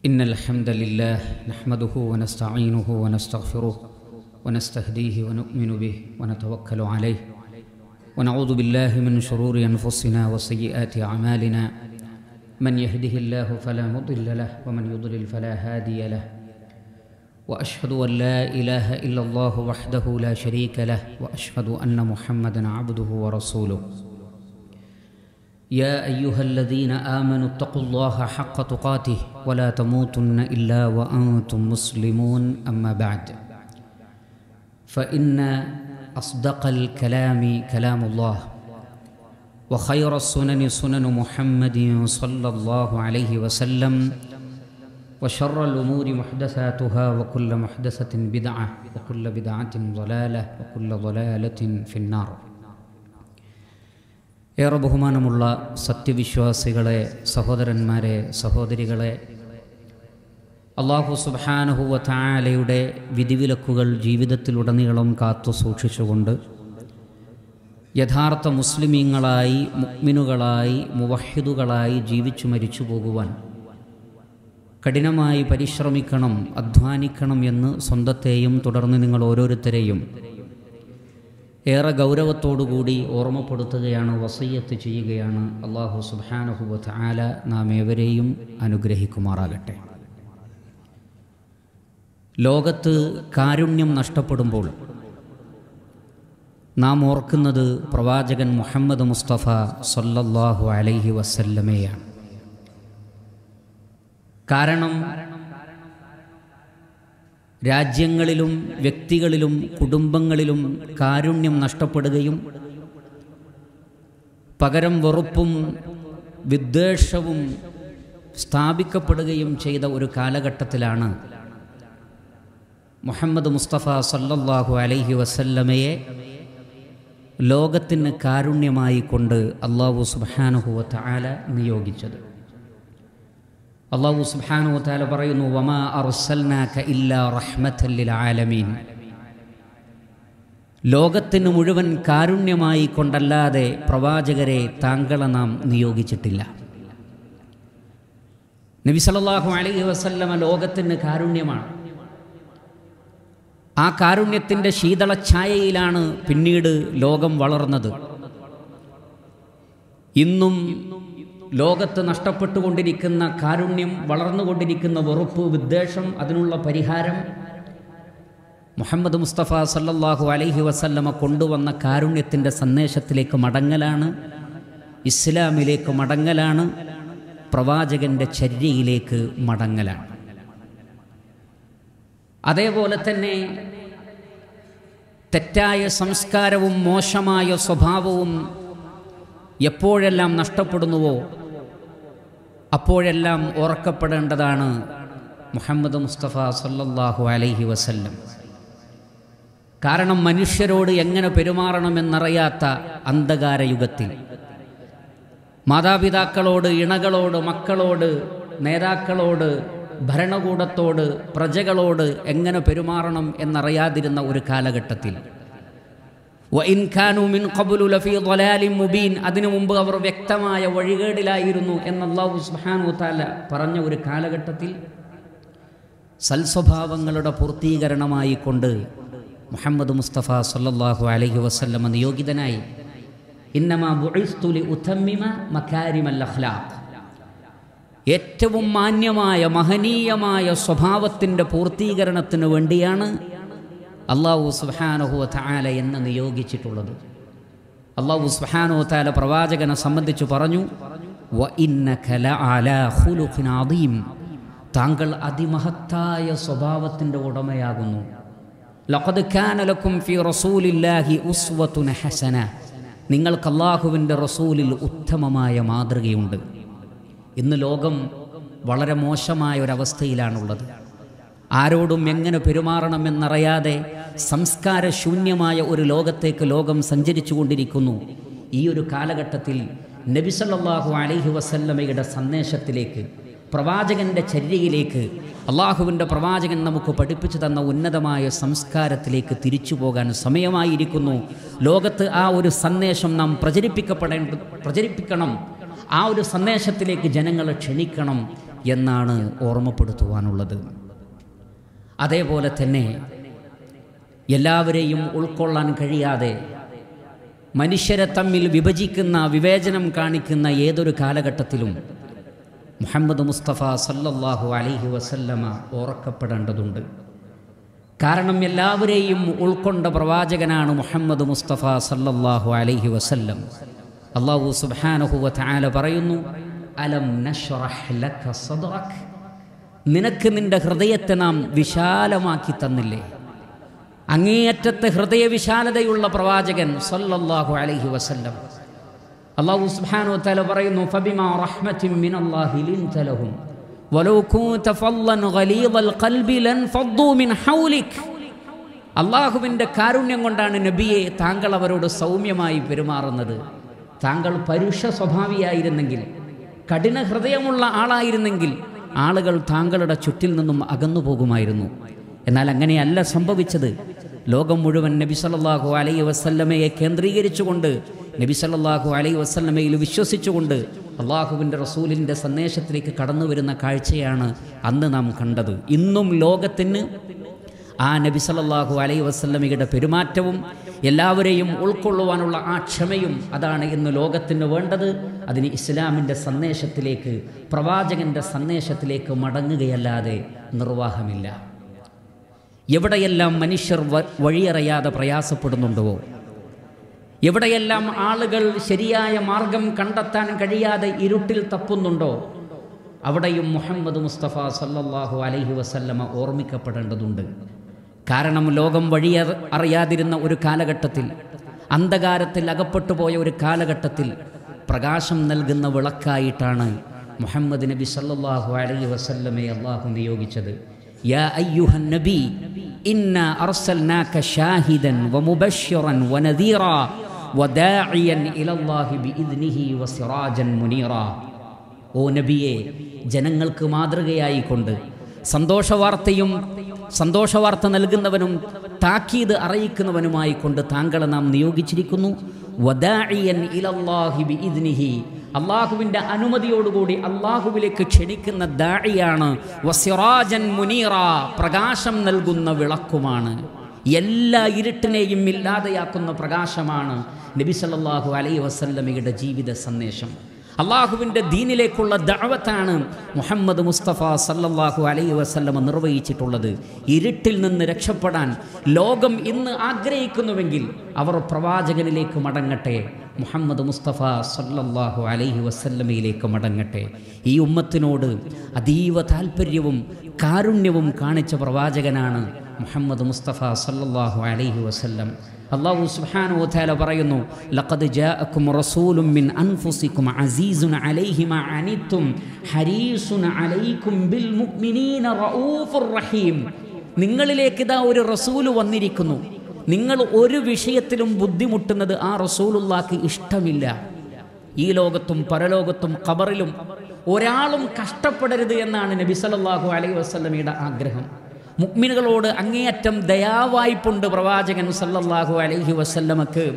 إن الحمد لله نحمده ونستعينه ونستغفره ونستهديه ونؤمن به ونتوكل عليه ونعوذ بالله من شرور أنفسنا وسيئات أعمالنا من يهده الله فلا مضل له ومن يضلل فلا هادي له وأشهد أن لا إله إلا الله وحده لا شريك له وأشهد أن محمدا عبده ورسوله يا أيها الذين آمنوا اتقوا الله حق تقاته ولا تموتن إلا وأنتم مسلمون أما بعد فإن أصدق الكلام كلام الله وخير السنن سنن محمد صلى الله عليه وسلم وشر الأمور محدثاتها وكل محدثة بدعة وكل بدعة ضلالة وكل ضلالة في النار ഏറെ ബഹുമാനമുള്ള സത്യവിശ്വാസികളെ സഹോദരന്മാരെ സഹോദരികളെ അള്ളാഹു സുബാനഹുവ താലയുടെ വിധിവിലക്കുകൾ ജീവിതത്തിലുടനീളം കാത്തു സൂക്ഷിച്ചുകൊണ്ട് യഥാർത്ഥ മുസ്ലിമീങ്ങളായി മുക്മിനുകളായി മുവഹിദുകളായി ജീവിച്ചു മരിച്ചു പോകുവാൻ കഠിനമായി പരിശ്രമിക്കണം അധ്വാനിക്കണം എന്ന് സ്വന്തത്തെയും തുടർന്ന് നിങ്ങൾ ഓരോരുത്തരെയും ഏറെ ഗൗരവത്തോടുകൂടി ഓർമ്മപ്പെടുത്തുകയാണ് വസയ്യത്ത് ചെയ്യുകയാണ് അള്ളാഹു സുബാനഹുബത്ത് ആല നാം ഏവരെയും അനുഗ്രഹിക്കുമാറാകട്ടെ ലോകത്ത് കാരുണ്യം നഷ്ടപ്പെടുമ്പോൾ നാം ഓർക്കുന്നത് പ്രവാചകൻ മുഹമ്മദ് മുസ്തഫ സല്ലല്ലാഹു അലൈഹി വസല്ലമയാണ് കാരണം രാജ്യങ്ങളിലും വ്യക്തികളിലും കുടുംബങ്ങളിലും കാരുണ്യം നഷ്ടപ്പെടുകയും പകരം വെറുപ്പും വിദ്വേഷവും സ്ഥാപിക്കപ്പെടുകയും ചെയ്ത ഒരു കാലഘട്ടത്തിലാണ് മുഹമ്മദ് മുസ്തഫ സല്ലല്ലാഹു അലൈഹി വസല്ലമയെ ലോകത്തിന് കാരുണ്യമായി കൊണ്ട് അള്ളാഹു സുബാനുഹുവ ആല നിയോഗിച്ചത് അള്ളാഹു സുബ്ഹാനഹു വതആല പറയുന്നു വമാ അർസൽനാക ഇല്ലാ റഹ്മത്തൻ ലിൽ ആലമീൻ ലോകത്തിന് മുഴുവൻ കാരുണ്യമായി കൊണ്ടല്ലാതെ പ്രവാചകരെ താങ്കളെ നാം നിയോഗിച്ചിട്ടില്ല നബി സല്ലല്ലാഹു അലൈഹി വസല്ലമ ലോകത്തിന് കാരുണ്യമാണ് ആ കാരുണ്യത്തിൻ്റെ ശീതളഛായയിലാണ് പിന്നീട് ലോകം വളർന്നത് ഇന്നും ലോകത്ത് നഷ്ടപ്പെട്ടുകൊണ്ടിരിക്കുന്ന കാരുണ്യം വളർന്നുകൊണ്ടിരിക്കുന്ന വെറുപ്പ് വിദ്വേഷം അതിനുള്ള പരിഹാരം മുഹമ്മദ് മുസ്തഫ സല്ലല്ലാഹു അലൈഹി വസല്ലമ കൊണ്ടുവന്ന കാരുണ്യത്തിൻ്റെ സന്ദേശത്തിലേക്ക് മടങ്ങലാണ് ഇസ്ലാമിലേക്ക് മടങ്ങലാണ് പ്രവാചകൻ്റെ ചര്യയിലേക്ക് മടങ്ങലാണ് അതേപോലെ തന്നെ തെറ്റായ സംസ്കാരവും മോശമായ സ്വഭാവവും എപ്പോഴെല്ലാം നഷ്ടപ്പെടുന്നുവോ അപ്പോഴെല്ലാം ഓർക്കപ്പെടേണ്ടതാണ് മുഹമ്മദ് മുസ്തഫ സല്ലല്ലാഹു അലൈഹി വസല്ലം കാരണം മനുഷ്യരോട് എങ്ങനെ പെരുമാറണമെന്നറിയാത്ത അന്ധകാര യുഗത്തിൽ മാതാപിതാക്കളോട് ഇണകളോട് മക്കളോട് നേതാക്കളോട് ഭരണകൂടത്തോട് പ്രജകളോട് എങ്ങനെ പെരുമാറണം എന്നറിയാതിരുന്ന ഒരു കാലഘട്ടത്തിൽ മുബീൻ അതിനു മുമ്പ് അവർ വ്യക്തമായ വഴികേടിലായിരുന്നു എന്ന് അള്ളാഹു സുബ്ഹാനഹു താല പറഞ്ഞ ഒരു കാലഘട്ടത്തിൽ സൽസ്വഭാവങ്ങളുടെ പൂർത്തീകരണമായി കൊണ്ട് മുഹമ്മദ് മുസ്തഫ സല്ലല്ലാഹു അലൈഹി വസല്ലമ നിയോഗിതനായി ഇന്നമാ ബുഇസ്തുലി ഉത്തമ്മിമ മക്കാരിമൽ അഖ്ലാഖ് ഏറ്റവും മാന്യമായ മഹനീയമായ സ്വഭാവത്തിൻ്റെ പൂർത്തീകരണത്തിന് വേണ്ടിയാണ് അള്ളാഹു സുബാനഹു താല എന്ന് നിയോഗിച്ചിട്ടുള്ളത് അള്ളാഹു സുബാനു താല പ്രവാചകനെ സംബന്ധിച്ച് പറഞ്ഞു താങ്കൾ അതിമഹത്തായ സ്വഭാവത്തിൻ്റെ ഉടമയാകുന്നു ലഖദ് കാനലക്കും ഫി റസൂലില്ലാഹി ഉസ്വത്തുന ഹസന നിങ്ങൾക്ക് അള്ളാഹുവിൻ്റെ റസൂലിൽ ഉത്തമമായ മാതൃകയുണ്ട് ഇന്ന് ലോകം വളരെ മോശമായ ഒരവസ്ഥയിലാണുള്ളത് ആരോടും എങ്ങനെ പെരുമാറണമെന്നറിയാതെ സംസ്കാരശൂന്യമായ ഒരു ലോകത്തേക്ക് ലോകം സഞ്ചരിച്ചു കൊണ്ടിരിക്കുന്നു ഈ ഒരു കാലഘട്ടത്തിൽ നബിസല്ലാഹു അലൈഹി വസല്ലമയുടെ സന്ദേശത്തിലേക്ക് പ്രവാചകൻ്റെ ചര്യയിലേക്ക് അള്ളാഹുവിൻ്റെ പ്രവാചകൻ നമുക്ക് പഠിപ്പിച്ചു തന്ന ഉന്നതമായ സംസ്കാരത്തിലേക്ക് തിരിച്ചു പോകാൻ സമയമായിരിക്കുന്നു ലോകത്ത് ആ ഒരു സന്ദേശം നാം പ്രചരിപ്പിക്കപ്പെടേണ്ട പ്രചരിപ്പിക്കണം ആ ഒരു സന്ദേശത്തിലേക്ക് ജനങ്ങളെ ക്ഷണിക്കണം എന്നാണ് ഓർമ്മപ്പെടുത്തുവാനുള്ളത് അതേപോലെ തന്നെ എല്ലാവരെയും ഉൾക്കൊള്ളാൻ കഴിയാതെ മനുഷ്യരെ തമ്മിൽ വിഭജിക്കുന്ന വിവേചനം കാണിക്കുന്ന ഏതൊരു കാലഘട്ടത്തിലും മുഹമ്മദ് മുസ്തഫ സല്ലല്ലാഹു അലൈഹി വസല്ലമ ഓർക്കപ്പെടേണ്ടതുണ്ട് കാരണം എല്ലാവരെയും ഉൾക്കൊണ്ട പ്രവാചകനാണ് മുഹമ്മദ് മുസ്തഫ സല്ലല്ലാഹു അലൈഹി വസല്ലം അള്ളാഹു സുബ്ഹാനഹു വതആല പറയുന്നു അലം നഷ്റഹ് ലക സദ്റക് നിനക്ക് നിന്റെ ഹൃദയത്തെ നാം വിശാലമാക്കി തന്നില്ലേ അങ്ങേയറ്റത്തെ ഹൃദയവിശാലതയുള്ള പ്രവാചകൻ സല്ലല്ലാഹു അലൈഹി വസല്ലം അള്ളാഹു സുബ്ഹാനഹു വതആല പറയുന്നു ഫബിമാ റഹ്മത്തിൻ മിനല്ലാഹി ലിൻത ലഹും വലൗ കുൻത ഫല്ലൻ ഗലീദൽ ഖൽബി ലൻ ഫദ്ദു മിൻ ഹൗലിക് അള്ളാഹുവിൻ്റെ കാരുണ്യം കൊണ്ടാണ് നബിയെ താങ്കൾ അവരോട് സൗമ്യമായി പെരുമാറുന്നത് താങ്കൾ പരുഷ സ്വഭാവിയായിരുന്നെങ്കിൽ കഠിന ഹൃദയമുള്ള ആളായിരുന്നെങ്കിൽ ആളുകൾ താങ്കളുടെ ചുറ്റിൽ നിന്നും അകന്നു പോകുമായിരുന്നു എന്നാൽ അങ്ങനെയല്ല സംഭവിച്ചത് ലോകം മുഴുവൻ നബി സല്ലല്ലാഹു അലൈഹി വസല്ലമയെ കേന്ദ്രീകരിച്ചുകൊണ്ട് നബി സല്ലല്ലാഹു അലൈഹി വസല്ലമയിൽ വിശ്വസിച്ചുകൊണ്ട് അള്ളാഹുവിൻ്റെ റസൂലിൻ്റെ സന്ദേശത്തിലേക്ക് കടന്നു വരുന്ന കാഴ്ചയാണ് അന്ന് നാം കണ്ടത് ഇന്നും ലോകത്തിന് ആ നബി സല്ലല്ലാഹു അലൈഹി വസല്ലമയുടെ പെരുമാറ്റവും എല്ലാവരെയും ഉൾക്കൊള്ളുവാനുള്ള ആ ക്ഷമയും അതാണ് ഇന്ന് ലോകത്തിന് വേണ്ടത് അതിന് ഇസ്ലാമിൻ്റെ സന്ദേശത്തിലേക്ക് പ്രവാചകൻ്റെ സന്ദേശത്തിലേക്ക് മടങ്ങുകയല്ലാതെ നിർവാഹമില്ല എവിടെയെല്ലാം മനുഷ്യർ വ- വഴിയറിയാതെ പ്രയാസപ്പെടുന്നുണ്ടോ എവിടെയെല്ലാം ആളുകൾ ശരിയായ മാർഗം കണ്ടെത്താൻ കഴിയാതെ ഇരുട്ടിൽ തപ്പുന്നുണ്ടോ അവിടെയും മുഹമ്മദ് മുസ്തഫ സല്ലല്ലാഹു അലൈഹി വസല്ലമ ഓർമ്മിക്കപ്പെടേണ്ടതുണ്ട് കാരണം ലോകം വഴി അറിയാതിരുന്ന ഒരു കാലഘട്ടത്തിൽ അന്ധകാരത്തിൽ അകപ്പെട്ടു പോയ ഒരു കാലഘട്ടത്തിൽ പ്രകാശം നൽകുന്ന വിളക്കായിട്ടാണ് മുഹമ്മദ് നബി സല്ലല്ലാഹു അലൈഹി വസല്ലമയെ അള്ളാഹു നിയോഗിച്ചത് യാ അയ്യുഹൻ നബി ഇന്ന അർസൽനാക ഷാഹിദൻ വമുബശ്ശിറൻ വനദീറാ വദാഇയൻ ഇലല്ലാഹി ബിഇദ്നിഹി വസിറാജൻ മുനീറാ ഓ നബിയെ ജനങ്ങൾക്ക് മാതൃകയായിക്കൊണ്ട് സന്തോഷവാർത്തയും സന്തോഷവാർത്ത നൽകുന്നവനും താക്കീത് അറിയിക്കുന്നവനുമായി കൊണ്ട് താങ്കളെ നാം നിയോഗിച്ചിരിക്കുന്നു വദാഇയൻ ഇലല്ലാഹി ബിഇദ്നിഹി അള്ളാഹുവിൻ്റെ അനുമതിയോടുകൂടി അള്ളാഹുവിലേക്ക് ക്ഷണിക്കുന്ന ദാഇയാണ് വസിറാജൻ മുനീറ പ്രകാശം നൽകുന്ന വിളക്കുമാണ് എല്ലാ ഇരുട്ടിനെയും ഇല്ലാതെയാക്കുന്ന പ്രകാശമാണ് നബി സല്ലല്ലാഹു അലൈഹി വസല്ലമയുടെ ജീവിത സന്ദേശം അള്ളാഹുവിൻ്റെ ദീനിലേക്കുള്ള ദഅവത്താണ് മുഹമ്മദ് മുസ്തഫ സല്ലല്ലാഹു അലൈഹി വസല്ലമ നിർവഹിച്ചിട്ടുള്ളത് ഇരുട്ടിൽ നിന്ന് രക്ഷപ്പെടാൻ ലോകം ഇന്ന് ആഗ്രഹിക്കുന്നുവെങ്കിൽ അവർ പ്രവാചകനിലേക്ക് മടങ്ങട്ടെ മുഹമ്മദ് മുസ്തഫ സല്ലല്ലാഹു അലൈഹി വസല്ലമയിലേക്ക് മടങ്ങട്ടെ ഈ ഉമ്മത്തിനോട് അതീവ താല്പര്യവും കാരുണ്യവും കാണിച്ച പ്രവാചകനാണ് മുഹമ്മദ് മുസ്തഫ സല്ലല്ലാഹു അലൈഹി വസല്ലം അള്ളാഹു സുബ്ഹാനഹു വതആല പറയുന്നു ലഖദ് ജാഅക്കും റസൂലും മിൻ അൻഫുസിക്കും അസീസുൻ അലൈഹി മാ അനിത്തും ഹരീസുൻ അലൈക്കും ബിൽ മുഅ്മിനീന റഊഫുർ റഹീം നിങ്ങളിലേക്ക് ഇതാ ഒരു റസൂല് വന്നിരിക്കുന്നു നിങ്ങൾ ഒരു വിഷയത്തിലും ബുദ്ധിമുട്ടുന്നത് ആ റസൂലുള്ളാക്ക് ഇഷ്ടമില്ല ഈ ലോകത്തും പരലോകത്തും ഖബറിലും ഒരാളും കഷ്ടപ്പെടരുത് എന്നാണ് നബി സല്ലല്ലാഹു അലൈഹി വസല്ലമയുടെ ആഗ്രഹം മുക്മിനുകളോട് അങ്ങേയറ്റം ദയാവായ്പുണ്ട് പ്രവാചകൻ സല്ലല്ലാഹു അലൈഹി വസല്ലമക്ക്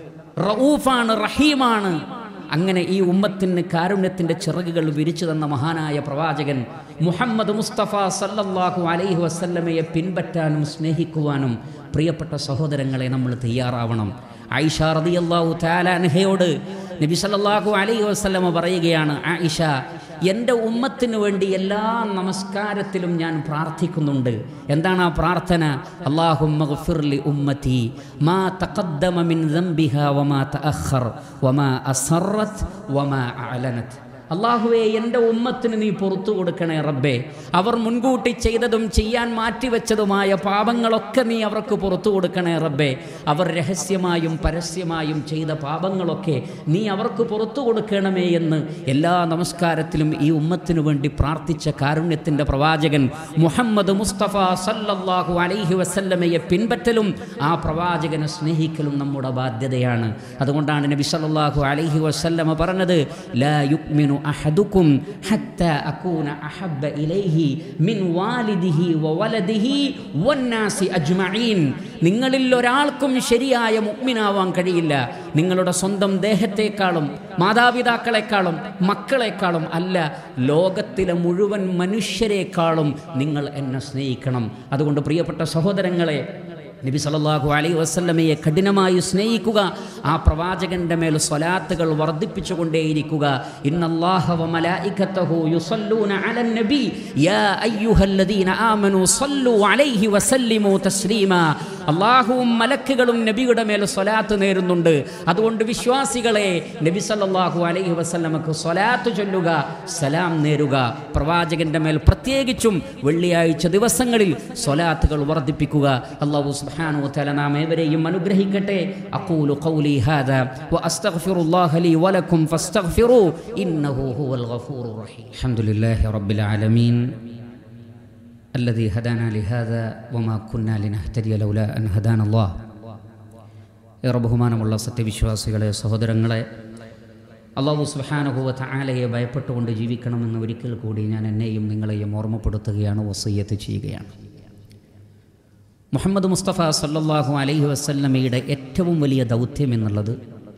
റഊഫാണ് റഹീമാണ് അങ്ങനെ ഈ ഉമ്മത്തിന് കാരുണ്യത്തിൻ്റെ ചിറകുകൾ വിരിച്ചു തന്ന മഹാനായ പ്രവാചകൻ മുഹമ്മദ് മുസ്തഫ സല്ലല്ലാഹു അലൈഹി വസല്ലമയെ പിൻപറ്റാനും സ്നേഹിക്കുവാനും പ്രിയപ്പെട്ട സഹോദരങ്ങളെ നമ്മൾ തയ്യാറാവണം ആയിഷ റളിയല്ലാഹു തആല അൻഹയോട് നബി സല്ലല്ലാഹു അലൈഹി വസല്ലമ പറയുകയാണ് ആയിഷ എൻ്റെ ഉമ്മത്തിന് വേണ്ടി എല്ലാ നമസ്കാരത്തിലും ഞാൻ പ്രാർത്ഥിക്കുന്നുണ്ട് എന്താണ് ആ പ്രാർത്ഥന അള്ളാഹുമ്മഗ്ഫിർലി ഉമ്മത്തി മാ തഖദ്ദമ മിൻ ദംബിഹ വമാ തഅഖർ വമാ അസറത് വമാ അലനത് അള്ളാഹുവെ എൻ്റെ ഉമ്മത്തിന് നീ പുറത്തു കൊടുക്കണേ റബ്ബേ അവർ മുൻകൂട്ടി ചെയ്തതും ചെയ്യാൻ മാറ്റിവെച്ചതുമായ പാപങ്ങളൊക്കെ നീ അവർക്ക് പുറത്തു കൊടുക്കണേ റബ്ബേ അവർ രഹസ്യമായും പരസ്യമായും ചെയ്ത പാപങ്ങളൊക്കെ നീ അവർക്ക് പുറത്തു കൊടുക്കണമേ എന്ന് എല്ലാ നമസ്കാരത്തിലും ഈ ഉമ്മത്തിനു വേണ്ടി പ്രാർത്ഥിച്ച കാരുണ്യത്തിൻ്റെ പ്രവാചകൻ മുഹമ്മദ് മുസ്തഫ സല്ലല്ലാഹു അലൈഹി വസല്ലമയെ പിൻപറ്റലും ആ പ്രവാചകനെ സ്നേഹിക്കലും നമ്മുടെ ബാധ്യതയാണ് അതുകൊണ്ടാണ് നബി സല്ലല്ലാഹു അലൈഹി വസല്ലമ പറഞ്ഞത് ലാ യുക്മിനു അഹദുക്കും ഹത്ത അകൂന അഹബ്ബ ഇലൈഹി മിൻ വാലിദിഹി വവലദിഹി വന്നാസി അജ്മഈൻ നിങ്ങളിൽ ഒരാൾക്കും ശരിയായ മുഅ്മിനാവാൻ കഴിയില്ല നിങ്ങളുടെ സ്വന്തം ദേഹത്തെക്കാളും മാതാപിതാക്കളെക്കാളും മക്കളെക്കാളും അല്ല ലോകത്തിലെ മുഴുവൻ മനുഷ്യരെക്കാളും നിങ്ങൾ എന്നെ സ്നേഹിക്കണം അതുകൊണ്ട് പ്രിയപ്പെട്ട സഹോദരങ്ങളെ നബി സല്ലല്ലാഹു അലൈഹി വസല്ലമയെ കഠിനമായി സ്നേഹിക്കുക ആ പ്രവാചകന്റെ മേൽ സ്വലാത്തുകൾ വർദ്ധിപ്പിച്ചുകൊണ്ടേയിരിക്കുക ഇന്നല്ലാഹ വ മലായികത്തഹു യുസല്ലൂന അലൻ നബി യാ അയ്യുഹല്ലദീന ആമനു സല്ലു അലൈഹി വസല്ലിമു തസ്ലീമാ അള്ളാഹുവും മലക്കുകളും നബിയുടെ മേൽ സ്വലാത്ത് നേരുന്നുണ്ട് അതുകൊണ്ട് വിശ്വാസികളെ നബി സല്ലല്ലാഹു അലൈഹി വസല്ലമക്ക് സ്വലാത്ത് ചൊല്ലുക സലാം നേരുക പ്രവാചകന്റെ മേൽ പ്രത്യേകിച്ചും വെള്ളിയാഴ്ച ദിവസങ്ങളിൽ സ്വലാത്തുകൾ വർദ്ധിപ്പിക്കുക അള്ളാഹു സുബ്ഹാനഹു വതആല നാം ഏവരെയും അനുഗ്രഹിക്കട്ടെ അഖൂലു ഖൗലി ഹാദാ വഅസ്തഗ്ഫിറുല്ലാഹ ലി വലക്കും ഫസ്തഗ്ഫിറൂ ഇന്നഹു ഹുവൽ ഗഫൂറുർ റഹീം അൽഹംദുലില്ലാഹി റബ്ബിൽ ആലമീൻ الذي هدانا لهذا وما كنا لنهتدي لولا أن هدانا الله ഏറെ ബഹുമാനമുള്ള സത്യവിശ്വാസികളെ സഹോദരങ്ങളെ അള്ളാഹു സുബാനുഭവ ആലയെ ഭയപ്പെട്ടുകൊണ്ട് ജീവിക്കണമെന്ന് ഒരിക്കൽ കൂടി ഞാൻ എന്നെയും നിങ്ങളെയും ഓർമ്മപ്പെടുത്തുകയാണ് വസയ്യത്ത് ചെയ്യുകയാണ് മുഹമ്മദ് മുസ്തഫ സല്ലല്ലാഹു അലൈഹി വസല്ലമയുടെ ഏറ്റവും വലിയ ദൗത്യം എന്നുള്ളത്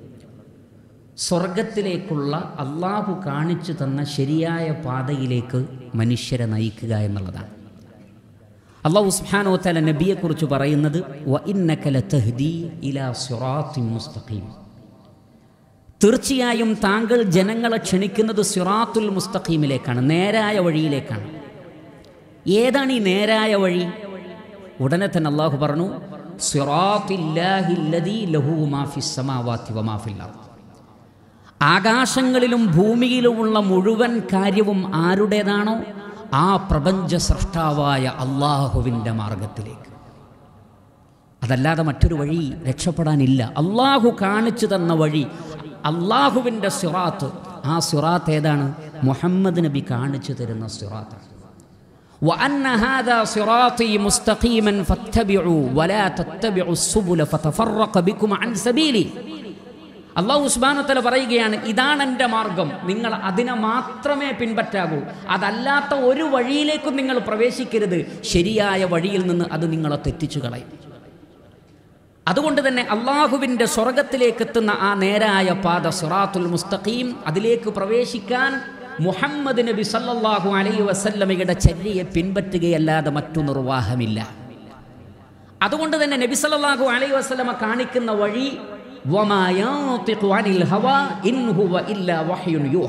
സ്വർഗത്തിലേക്കുള്ള അള്ളാഹു കാണിച്ചു തന്ന ശരിയായ പാതയിലേക്ക് മനുഷ്യരെ നയിക്കുക എന്നുള്ളതാണ് അള്ളാഹു സുബ്ഹാനഹു വതആല നബിയെക്കുറിച്ച് പറയുന്നത് വ ഇന്നക ലതഹ്ദി ഇലാ സിറാത്തിൻ മുസ്തഖീം തീർച്ചയായും താങ്കൾ ജനങ്ങളെ ക്ഷണിക്കുന്നത് സിറാത്തുൽ മുസ്തഖീമിലേക്കാണ് നേരായ വഴിയിലേക്കാണ് ഏതാണ് ഈ നേരായ വഴി ഉടനെ തന്നെ അള്ളാഹു പറഞ്ഞു സിറാത്തില്ലാഹില്ലദീ ലഹു മാ ഫിസ് സമാവാതി വമാ ഫിൽ അർദ് ആകാശങ്ങളിലും ഭൂമിയിലുമുള്ള മുഴുവൻ കാര്യവും ആരുടേതാണോ ആ പ്രപഞ്ച സൃഷ്ടാവായ അള്ളാഹുവിൻ്റെ മാർഗത്തിലേക്ക് അതല്ലാതെ മറ്റൊരു വഴി രക്ഷപ്പെടാനില്ല അള്ളാഹു കാണിച്ചു തന്ന വഴി അള്ളാഹുവിൻ്റെ സിറാത്ത് ആ സിറാത്ത് ഏതാണ് മുഹമ്മദ് നബി കാണിച്ചു തരുന്ന സിറാത്താണ് وأن هذا صراطي مستقيما فاتبعوا ولا تتبعوا السبل فتفرق بكم عن سبيلي അള്ളാഹു ഉസ്മാനത്തല പറയുകയാണ് ഇതാണ് എൻ്റെ മാർഗം നിങ്ങൾ അതിനെ മാത്രമേ പിൻപറ്റാകൂ അതല്ലാത്ത ഒരു വഴിയിലേക്കും നിങ്ങൾ പ്രവേശിക്കരുത് ശരിയായ വഴിയിൽ നിന്ന് അത് നിങ്ങളെ തെറ്റിച്ചു കളയും അതുകൊണ്ട് തന്നെ അള്ളാഹുവിൻ്റെ സ്വർഗത്തിലേക്ക് എത്തുന്ന ആ നേരായ പാത സിറാത്തുൽ മുസ്തഖീം അതിലേക്ക് പ്രവേശിക്കാൻ മുഹമ്മദ് നബി സല്ലല്ലാഹു അലൈഹി വസല്ലമയുടെ ചര്യയെ പിൻപറ്റുകയല്ലാതെ മറ്റു നിർവാഹമില്ല അതുകൊണ്ട് തന്നെ നബി സല്ലല്ലാഹു അലൈഹി വസല്ലമ കാണിക്കുന്ന വഴി വമാ യാതിഖു അനിൽ ഹവാ ഇൻ ഹുവ ഇല്ലാ വഹ്യുൻ യൂഹ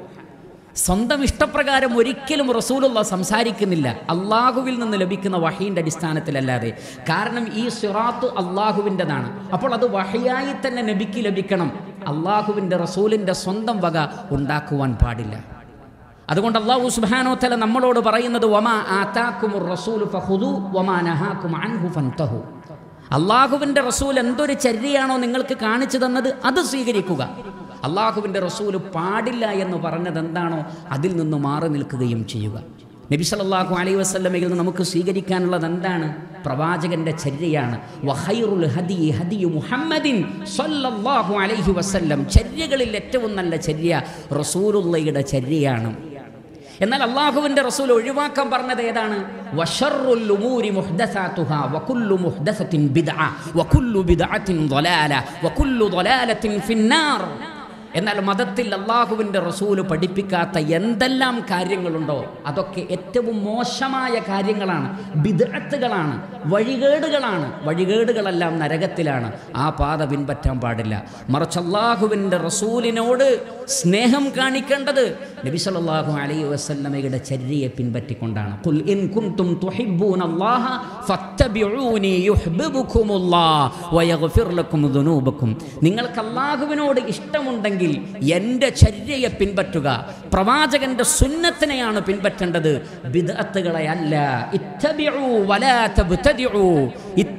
സ്വന്തം ഇഷ്ടപ്രകാരം ഒരിക്കലും റസൂലുള്ള സംസാരിക്കുന്നില്ല അള്ളാഹുവിൽ നിന്ന് ലഭിക്കുന്ന വഹീൻ്റെ അടിസ്ഥാനത്തിലല്ലാതെ കാരണം ഈ സിറാത്ത് അള്ളാഹുവിൻ്റെതാണ് അപ്പോൾ അത് വഹയായി തന്നെ നബിക്ക് ലഭിക്കണം അള്ളാഹുവിൻ്റെ റസൂലിൻ്റെ സ്വന്തം വക ഉണ്ടാക്കുവാൻ പാടില്ല അതുകൊണ്ട് അള്ളാഹു സുബ്ഹാനോ തല നമ്മളോട് പറയുന്നത് വമാ ആതാക്കുമുർ റസൂലു ഫഖുദു വമാ നഹാക്കും അൻഹു ഫൻതഹു അള്ളാഹുവിൻ്റെ റസൂൽ എന്തൊരു ചര്യയാണോ നിങ്ങൾക്ക് കാണിച്ചു തന്നത് അത് സ്വീകരിക്കുക അള്ളാഹുവിൻ്റെ റസൂല് പാടില്ല എന്ന് പറഞ്ഞത് എന്താണോ അതിൽ നിന്ന് മാറി നിൽക്കുകയും ചെയ്യുക നബി സല്ലല്ലാഹു അലൈഹി വസല്ലമയിൽ നിന്ന് നമുക്ക് സ്വീകരിക്കാനുള്ളത് എന്താണ് പ്രവാചകന്റെ ചര്യയാണ് വഹൈറുൽ ഹദി ഹദി മുഹമ്മദിൻ സല്ലല്ലാഹു അലൈഹി വസല്ലം ചര്യകളിൽ ഏറ്റവും നല്ല ചര്യ റസൂലുള്ളയുടെ ചര്യയാണ് എന്നാൽ അള്ളാഹുവിന്റെ റസൂൽ ഒഴിവാക്കാൻ പറഞ്ഞത് ഏതാണ് വശറുൽ ഉമൂരി മുഹ്ദസാതുഹാ വകുല്ലു മുഹ്ദസത്തിൻ ബിദ്അ വകുല്ലു ബിദ്അത്തിൻ ളലാല വകുല്ലു ളലാലത്തിൻ ഫിന്നാർ എന്നാൽ മതത്തിൽ അള്ളാഹുവിൻ്റെ റസൂല് പഠിപ്പിക്കാത്ത എന്തെല്ലാം കാര്യങ്ങളുണ്ടോ അതൊക്കെ ഏറ്റവും മോശമായ കാര്യങ്ങളാണ് ബിദഅത്തുകളാണ് വഴികേടുകളാണ് വഴികേടുകളെല്ലാം നരകത്തിലാണ് ആ പാത പിൻപറ്റാൻ പാടില്ല മറിച്ച് അള്ളാഹുവിൻ്റെ റസൂലിനോട് സ്നേഹം കാണിക്കേണ്ടത് നബി സല്ലല്ലാഹു അലൈഹി വസല്ലമയുടെ ചര്യയെ പിൻപറ്റിക്കൊണ്ടാണ് ഖുൽ ഇൻ കുൻതും തുഹിബ്ബൂനല്ലാഹ ഫത്തബിഊനി യുഹ്ബിബുകുമുല്ലാഹ് വയഗ്ഫിർ ലക്കും ദുനൂബക്കും നിങ്ങൾക്ക് അള്ളാഹുവിനോട് ഇഷ്ടമുണ്ടെങ്കിൽ എൻ്റെ ചര്യയെ പിൻപറ്റുക പ്രവാചകന്റെ സുന്നത്തിനെയാണ് പിൻപറ്റേണ്ടത് ബിദ്അത്തുകളെ അല്ല ഇത്തബിഉ വലാ തബ്തദിഉ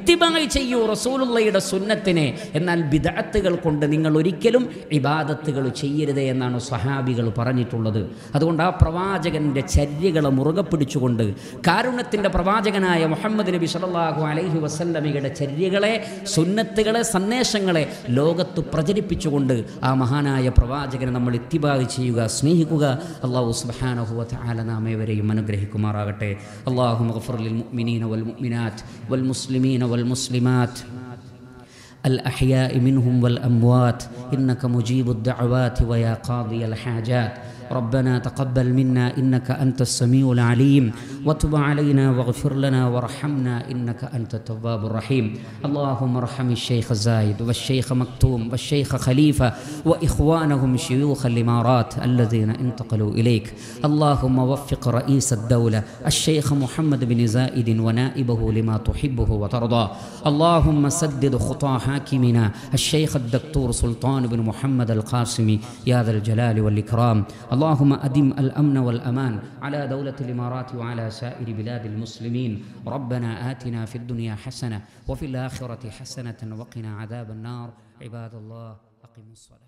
ഇത്തിബായി ചെയ്യൂ റസൂലുള്ളയുടെ സുന്നത്തിനെ എന്നാൽ ബിദഅത്തുകൾ കൊണ്ട് നിങ്ങൾ ഒരിക്കലും ഇബാദത്തുകൾ ചെയ്യരുത് എന്നാണ് സ്വഹാബികൾ പറഞ്ഞിട്ടുള്ളത് അതുകൊണ്ട് ആ പ്രവാചകൻ്റെ ചര്യകളെ മുറുകെ പിടിച്ചുകൊണ്ട് കാരുണ്യത്തിൻ്റെ പ്രവാചകനായ മുഹമ്മദ് നബി സല്ലല്ലാഹു അലൈഹി വസല്ലമയുടെ ചര്യകളെ സുന്നത്തുകളെ സന്ദേശങ്ങളെ ലോകത്ത് പ്രചരിപ്പിച്ചുകൊണ്ട് ആ മഹാനായ പ്രവാചകനെ നമ്മൾ ഇത്തിബായി ചെയ്യുക സ്നേഹിക്കുക അള്ളാഹു സുബ്ഹാനഹു വ തആല നാം ഏവരെയും അനുഗ്രഹിക്കുമാറാകട്ടെ അള്ളാഹു മഗ്ഫിർ ലിൽ മുഅ്മിനീന വൽ മുഅ്മിനാത്ത് വൽ മുസ്ലിമീന വൽ മുസ്ലിമാത്ത് الأحياء منهم والأموات إنك مجيب الدعوات ويا قاضي الحاجات ربنا تقبل منا إنك أنت السميع العليم وتب علينا واغفر لنا وارحمنا إنك أنت التواب الرحيم اللهم ارحم الشيخ زايد والشيخ مكتوم والشيخ خليفة وإخوانهم شيوخ الإمارات الذين انتقلوا إليك اللهم وفق رئيس الدولة الشيخ محمد بن زايد ونائبه لما تحبه وترضى اللهم سدد خطى حاكمنا الشيخ الدكتور سلطان بن محمد القاسمي يا ذا الجلال والإكرام اللهم أدم الأمن والأمان على دولة الإمارات وعلى سائر بلاد المسلمين ربنا آتنا في الدنيا حسنة وفي الآخرة حسنة وقنا عذاب النار عباد الله أقيموا الصلاة